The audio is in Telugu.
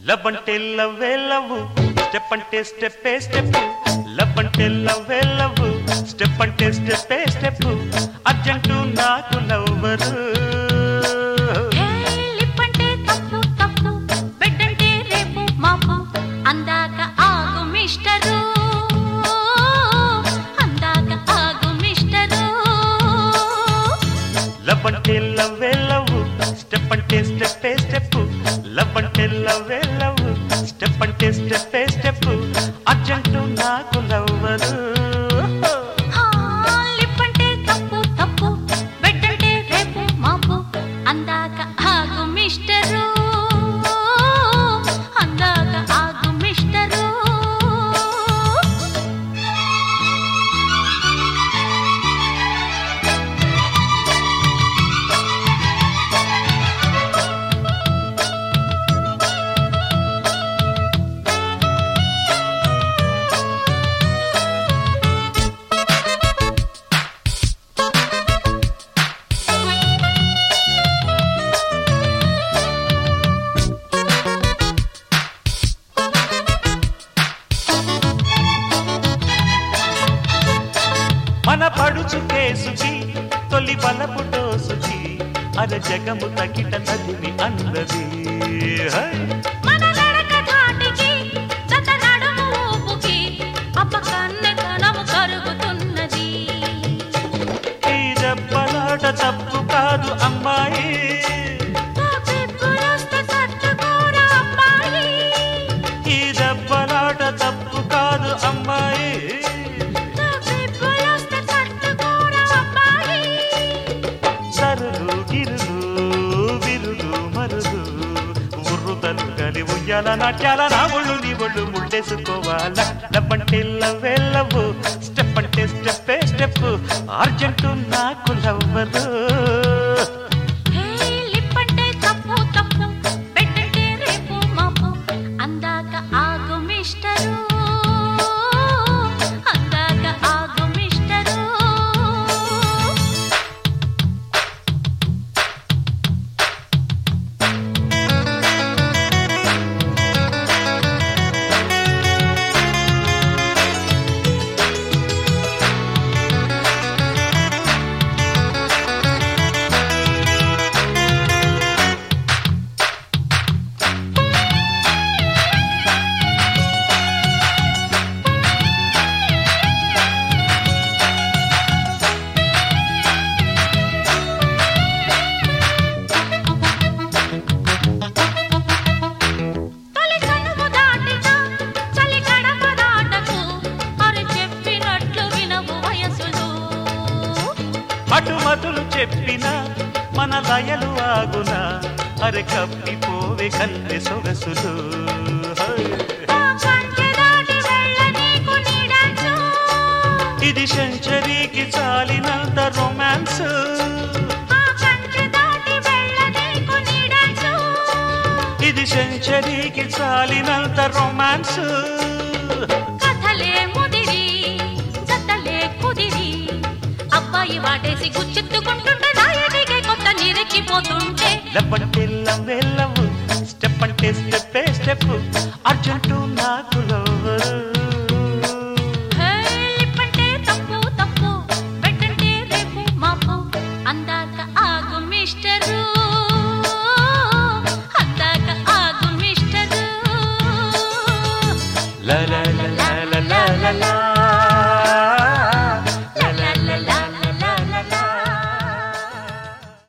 లవ్ అంటే లవ్వే లవ్ స్టెప్ అంటే స్టెప్పే స్టెప్ లవ్ అంటే లవ్వే లవ్ స్టెప్ అంటే స్టెప్పే స్టెప్ అర్జెంటు నాకు లవ్వరు హే, లిప్పంటే తప్పు తప్పు బెడ్డంటే రేపు మాపు అందాక ఆగు మిస్టరు అందాక ఆగు మిస్టరు లవ్ అంటే లవ్వే లవ్ స్టెప్ అంటే స్టెప్పే స్టెప్ లవ్ అంటే లవ్వే లవ్ స్టెప్ అంటే స్టెప్పే స్టెప్ అర్జెంటు నాకు లవ్వరు హా, లిప్పంటే తప్పు తప్పు బెడ్డంటే రేపు మాపు అందాక ఆగు మిస్టరు అందాక ఆగు మిస్టరు మన పడుచు కేసుకి తొలి బలపు డోసుకి అర జగము తగిట నదిని అన్నది హై! మన నడక ధాటికి జత నడుము ఊపుకి అప్ప కన్నెతనము కరుగుతున్నది ఈ దెబ్బలాట తప్పు కాదు అమ్మాయి తాపిప్పులొస్తే తట్టుకోరా అమ్మాయి ఈ దెబ్బలాట తప్పు కాదు అమ్మాయి తాపిప్పులొస్తే తట్టుకోరా అమ్మాయి సరులు గిరులు విరులు మరులు ఉర్రుతలు గలి ఉయ్యాల నాట్యాల నా ఒళ్ళు నీ ఒళ్ళు ముళ్ళేసుకోవాల లవ్వంటే లవ్వే లవ్వు స్టెప్ అంటే స్టెప్పే స్టెప్ అర్జెంటు నాకు లవ్వరు హే లిప్పంటే తప్పు తప్పు బెడ్డంటే రేపు మాపు అందాక ఆగు మిస్టరు అందాక ఆగు మిస్టరు తొలి కనుము దాటిన చలి గడప దాటకు అరి చెప్పినట్లు వినవు వయసులు అటు మతులు చెప్పిన మన లయలు ఆగున అరె కప్పిపోవే కన్నె సొగసులు హై! ఆ కంచె దాటి వెళ్ళ నీకు నీడాచు ఇది సెంచరీకి చాలినంత రొమాన్స్ ఆ కంచె దాటి వెళ్ళ నీకు నీడాచు ఇది సెంచరీకి చాలినంత రొమాన్స్ కథలే ముదిరి జతలే కుదిరి అబ్బాయి వాటేసి గుచ్చెత్తుకుంటుంటే నాయటికే కొత్త నీరెక్కిపోతుంటే లవ్వంటే